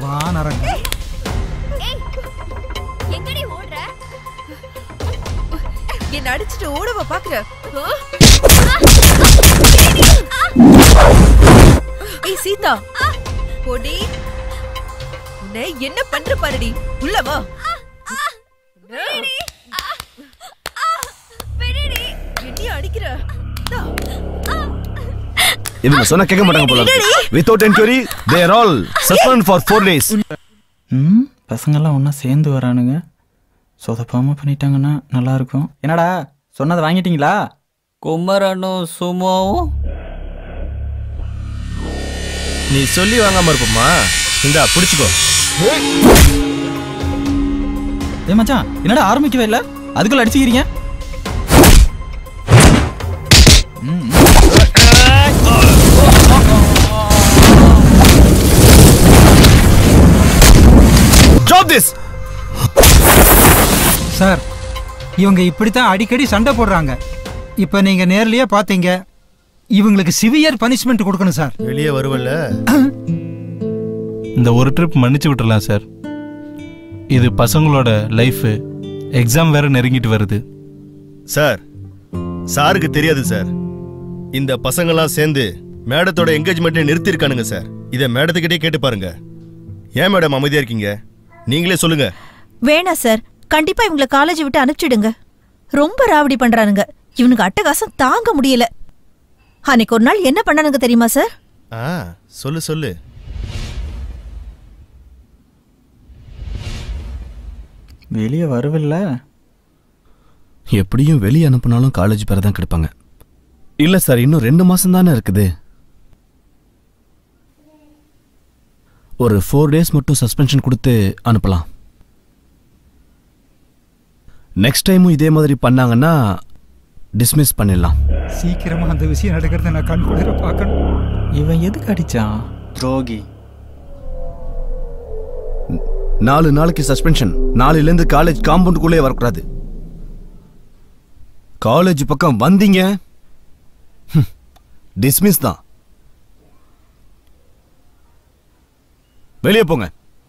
வா நரங்க எங்கடி ஓடுற என்ன அடிச்சுட்டு ஓடவ பாக்குற ஆ? ஏய் சீதா பொடி உன்னை என்ன பண்ற பாருடி உள்ள வா என்னைய அடிக்கிற இந்தா. இவங்க சொன்னா கேட்க மாட்டாங்க போல without enquiry there all suspend for four days ம் பசங்கெல்லாம் ஒன்றா சேர்ந்து வரானுங்க சொதப்பாமல் பண்ணிட்டாங்கன்னா நல்லா இருக்கும் என்னடா சொன்னதை வாங்கிட்டீங்களா குமரனும் சுமோவும் நீ சொல்லி வாங்காம இருப்போமா இந்தா பிடிச்சிக்கோ ஏ மச்சான் என்னடா ஆரம்பிக்கவே இல்லை அதுக்குள்ள அடிச்சுக்கிறீங்க ம், ம். ட்ராப் திஸ் சார் இவங்க இப்படித்தான் அடிக்கடி சண்டை போடுறாங்க இப்போ நீங்க நேர்லயே பாத்தீங்க இவங்களுக்கு சிவியர் பனிஷ்மெண்ட் கொடுக்கணும் சார் வெளியே வருவல்ல இந்த ஒரு ட்ரிப் மன்னிச்சு விட்டுறலாம் சார் இது பசங்களோட லைஃபு எக்ஸாம் வேற நெருங்கிட்டு வருது சார் சாருக்கு தெரியாது சார் இந்த பசங்கெல்லாம் சேர்ந்து மேடத்தோட என்கேஜ்மெண்ட்டை நிறுத்திருக்கானுங்க சார் இதை மேடத்துக்கிட்டே கேட்டு பாருங்க ஏன் மேடம் அமைதியா இருக்கீங்க நீங்களே சொல்லுங்க வேணாம் சார் கண்டிப்பா இவங்கள காலேஜ் விட்டு அனுப்பிச்சிடுங்க ரொம்ப ராவடி பண்றானுங்க இவனுக்கு அட்டகாசம் தாங்க முடியல அன்னைக்கு ஒரு நாள் என்ன பண்ணானுங்க தெரியுமா சார் ஆ சொல்லு சொல்லு வெளியே வருவில்ல எப்படியும் வெளியே அனுப்புனாலும் காலேஜ் பேர தான் கிடைப்பாங்க இல்ல சார் இன்னும் ரெண்டு மாசம் தானே இருக்குது ஒரு ஃபோர் டேஸ் மட்டும் சஸ்பென்ஷன் கொடுத்து அனுப்பலாம் நெக்ஸ்ட் டைமும் இதே மாதிரி பண்ணாங்கன்னா டிஸ்மிஸ் பண்ணிடலாம் சீக்கிரமா அந்த விஷயம் நடக்கிறத நான் கண் குளிர பார்க்கணும் இவன் எதுக்கு அடிச்சான் துரோகி நாலு நாளைக்கு சஸ்பென்ஷன் நாளையிலேருந்து காலேஜ் காம்பவுண்டுக்குள்ளே வரக்கூடாது காலேஜ் பக்கம் வந்தீங்க டிஸ்மிஸ் தான் வெளியே போங்க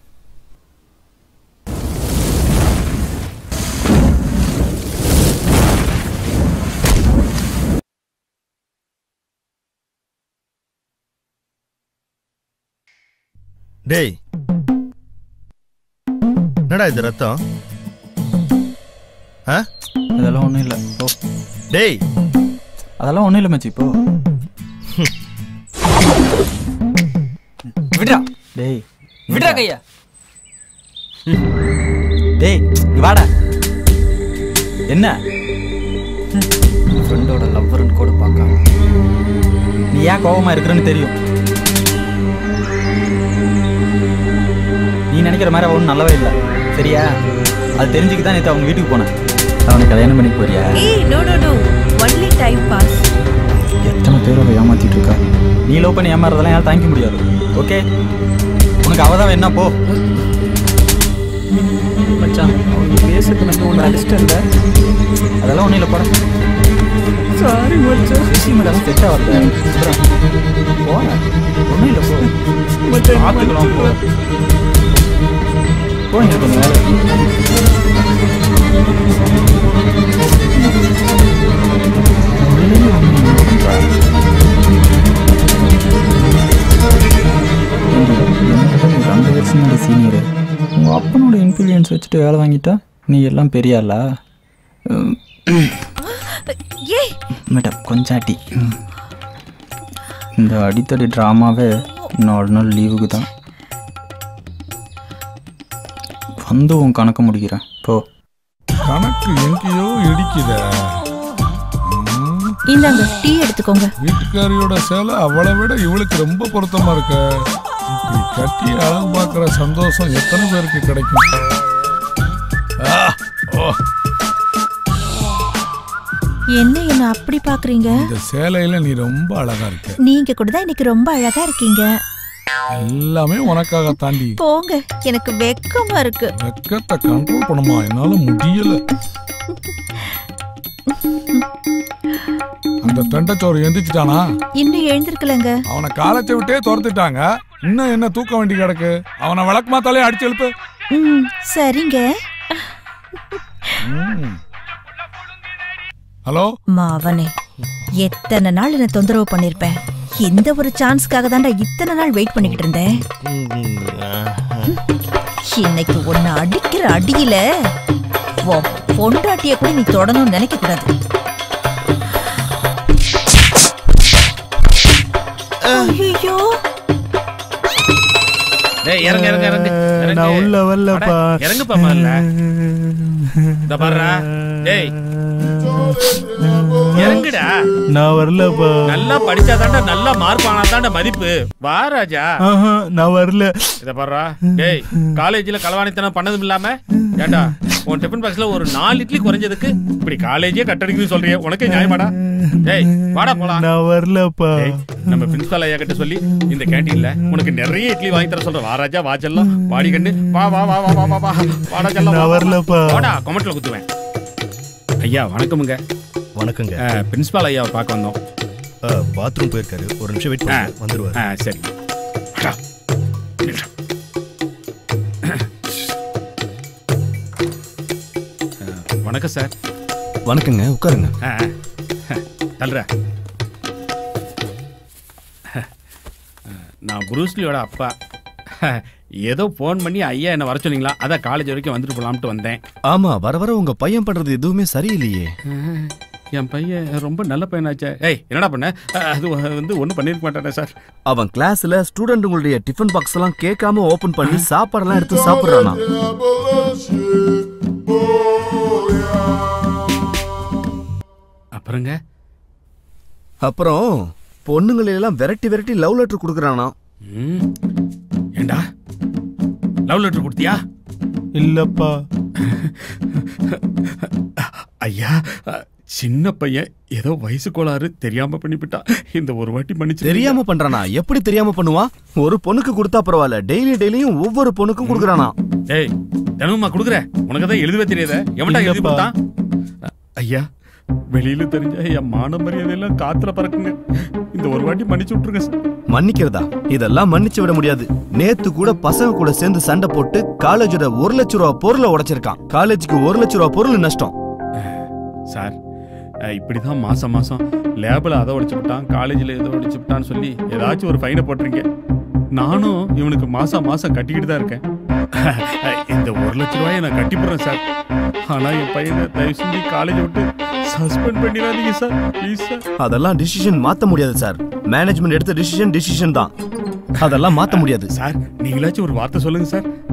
டேய் என்னடா இது ரத்தம் ஆ அதெல்லாம் ஒன்றும் இல்லை ஓ டேய் அதெல்லாம் ஒன்றும் இல்லை மச்சி இப்போ விடுறா டேய் விடுறா கையா டேய் இங்க வாடா என்ன ஃப்ரெண்டோட லவ்வர்னு கூட பார்க்காம நீ ஏன் கோவமா இருக்கிறன்னு தெரியும் நீ நினைக்கிற மாதிரி அவன் ஒன்றும் நல்லவே இல்லை சரியா அது தெரிஞ்சுக்கு தான் நேற்று அவங்க வீட்டுக்கு போனேன் அவனை கல்யாணம் பண்ணி போறியா ஏய் no no no only time pass எத்தனை பேர் அவள் ஏமாத்திட்டு இருக்கா நீ லவ் பண்ணி ஏமாறதெல்லாம் யாரும் தாங்கிக்க முடியாது ஓகே உனக்கு அவ தான் என்ன போ மச்சான் அவங்க பேசுறது நம்ம ஒன்று அடிச்சிட்டு இல்லை அதெல்லாம் ஒன்றும் இல்லை போட சாரி மச்சான் விஷயம் அதெல்லாம் செட் ஆகல போன ஒன்றும் இல்லை போ பார்த்துக்கலாம் போ போங்க கொஞ்சம் வேலை இருக்கு. ரெண்டு வருஷம் சீனியரு உங்கள் அப்பனோட இன்ஃப்ளூயன்ஸ் வச்சுட்டு வேலை வாங்கிட்டா நீ எல்லாம் பெரிய ஆளா உம், ஏய் மேடம் கொஞ்சாட்டி ம். இந்த அடித்தடி ட்ராமாவே நாலு நாள் லீவுக்கு தான் வந்து உன் கணக்கு முடிக்கிறேன் போ கணக்கு எங்கேயோ இடிக்குதே ம், இந்தாங்க டீ எடுத்துக்கோங்க வீட்டுக்காரியோட சேலை அவளை விட இவளுக்கு ரொம்ப பொருத்தமா இருக்க இப்படி கட்டி அழகு பார்க்குற சந்தோஷம் எத்தனை பேருக்கு கிடைக்கும் ஆ, ஓ, என்ன என்ன அப்படி பாக்குறீங்க இந்த சேலையில நீ ரொம்ப அழகா இருக்க நீங்க கூட தான் இன்னைக்கு ரொம்ப அழகா இருக்கீங்க எல்லாமே உனக்காக தாண்டி போங்க எனக்கு வெக்கமா இருக்கு வெக்கத்தை கண்ட்ரோல் பண்ணுமா என்னால முடியல அந்த தண்டச்சோறு எந்திரிச்சிட்டானா இன்னும் எழுந்திருக்கலங்க அவனை காலத்தை விட்டே துரத்துட்டாங்க இன்னும் என்ன தூக்க வேண்டி கிடக்கு அவனை விளக்கு மாத்தாலே அடிச்சு எழுப்பு ம் சரிங்க ம். ஹலோ மாவனே எத்தனை நாள் என்ன தொந்தரவு பண்ணிருப்பேன் இந்த ஒரு சான்ஸ்க்காக தான்டா இத்தனை நாள் வெயிட் பண்ணிக்கிட்டு இருந்தேன் இன்னைக்கு உன்னை அடிக்கிற அடியில உன் பொண்டாட்டிய கூட நீ தொடணும்னு நினைக்க கூடாது ஐயோ டேய் இறங்க இறங்க இறங்க இறங்கு. நான் உள்ள வரலப்பா. அட, இறங்குப்பா முதல்ல இந்த பாருடா டேய் இறங்குடா நான் வரலப்பா நல்லா படிச்சா தாண்டா நல்லா மார்க் வாங்கினா தாண்டா மதிப்பு வா ராஜா ஆஹா, நான் வரல இத பாருடா டேய் காலேஜ்ல களவாணித்தனம் பண்ணதும் இல்லாம ஏண்டா உன் டிஃபன் பாக்ஸ்ல ஒரு நாலு இட்லி குறைஞ்சதுக்கு இப்படி காலேஜே கட்டடிக்குன்னு சொல்றியே உனக்கே நியாயமாடா டேய் வாடா போலாம் நான் வரலப்பா டேய், நம்ம பிரின்சிபால் ஐயா கிட்ட சொல்லி இந்த கேண்டீன்ல உனக்கு நிறைய இட்லி வாங்கி தர சொல்றேன் வா ராஜா வா செல்லம் வாடி கண்டு வா வா வா வா வா வா வா வாடா செல்லம் வா, நான் வா, வா. வரலப்பா. வாடா கொமெண்ட்ல குத்துவேன் ஐயா வணக்கமுங்க வணக்கங்க அஹ், பிரின்சிபால் ஐயாவை பார்க்க வந்தோம் பாத்ரூம் போயிருக்காரு ஒரு நிமிஷம் வெயிட் ஆ. பண்ணுங்க வந்துருவாரு ஆ சரி வாடா. நில்றா. அஹ், வணக்கம் சார் வணக்கங்க உட்காருங்க ஆ, தல்ற நான் புரூஸ்லியோட அப்பா ஏதோ ஃபோன் பண்ணி ஐயா என்ன வர சொன்னீங்களா அதான் காலேஜ் வரைக்கும் வந்துட்டு போலாம்ட்டு வந்தேன் ஆமா வர வர உங்க பையன் பண்றது எதுவுமே சரியில்லையே என் பையன் ரொம்ப நல்ல பையனாச்சே ஏய் என்னடா பண்ண அஹ், அது வந்து ஒன்றும் பண்ணிருக்க மாட்டானே சார் அவன் கிளாஸ்ல ஸ்டூடெண்ட்டுங்களுடைய டிஃபன் பாக்ஸ் எல்லாம் கேட்காம ஓபன் பண்ணி சாப்பாடெல்லாம் எடுத்து சாப்பிடுறானா அப்புறங்க அப்புறம் பொண்ணுங்களை எல்லாம் விரட்டி விரட்டி லவ் லெட்டர் கொடுக்குறானா ம், ஏண்டா லவ் லெட்டர் கொடுத்தியா இல்லப்பா ஐயா அஹ், சின்ன பையன் ஏதோ வயசு கோளாறு தெரியாம பண்ணிவிட்டா இந்த ஒரு வாட்டி மன்னிச்சு தெரியாம பண்றானா எப்படி தெரியாம பண்ணுவான் ஒரு பொண்ணுக்கு கொடுத்தா பரவாயில்ல டெய்லி டெய்லியும் ஒவ்வொரு பொண்ணுக்கும் கொடுக்குறானா ஏய் தினமுமா குடுக்குற உனக்கு தான் எழுதவே தெரியாத எவன்டா எழுதி இல்லப்பா. கொடுத்தான் அ- ஐயா வெளியில தெரிஞ்ச என் மான மரியாதை எல்லாம் காத்துல பறக்குங்க இந்த ஒரு வாட்டி மன்னிச்சு விட்டுருங்க சார் மன்னிக்கிறதா இதெல்லாம் மன்னிச்சு விட முடியாது நேத்து கூட பசங்க கூட சேர்ந்து சண்டை போட்டு காலேஜோட ஒரு லட்ச ரூபா பொருளை உடைச்சிருக்கான் காலேஜுக்கு ஒரு லட்ச ரூபா பொருள் நஷ்டம் சார் அஹ், இப்படிதான் மாசம் மாசம் லேபில் அதை உடைச்சு விட்டான் காலேஜில் எதை உடைச்சு விட்டான்னு சொல்லி ஏதாச்சும் ஒரு ஃபைனை போட்டுறீங்க நானும் இவனுக்கு மாசம் மாசம் கட்டிக்கிட்டு தான் இருக்கேன் அஹ், இந்த ஒரு லட்ச ரூபாயை நான் கட்டிப்படுறேன் சார் ஆனா என் பையனை தயவு செஞ்சு காலேஜ் விட்டு சஸ்பெண்ட் பண்ணிடாதீங்க சார் ப்ளீஸ் சார் அதெல்லாம் டிசிஷன் மாத்த முடியாது சார் மேனேஜ்மெண்ட் எடுத்த டிசிஷன் டிசிஷன் தான் அதெல்லாம் மாத்த முடியாது சார் நீங்களாச்சும் ஒரு வார்த்தை சொல்லுங்க சார்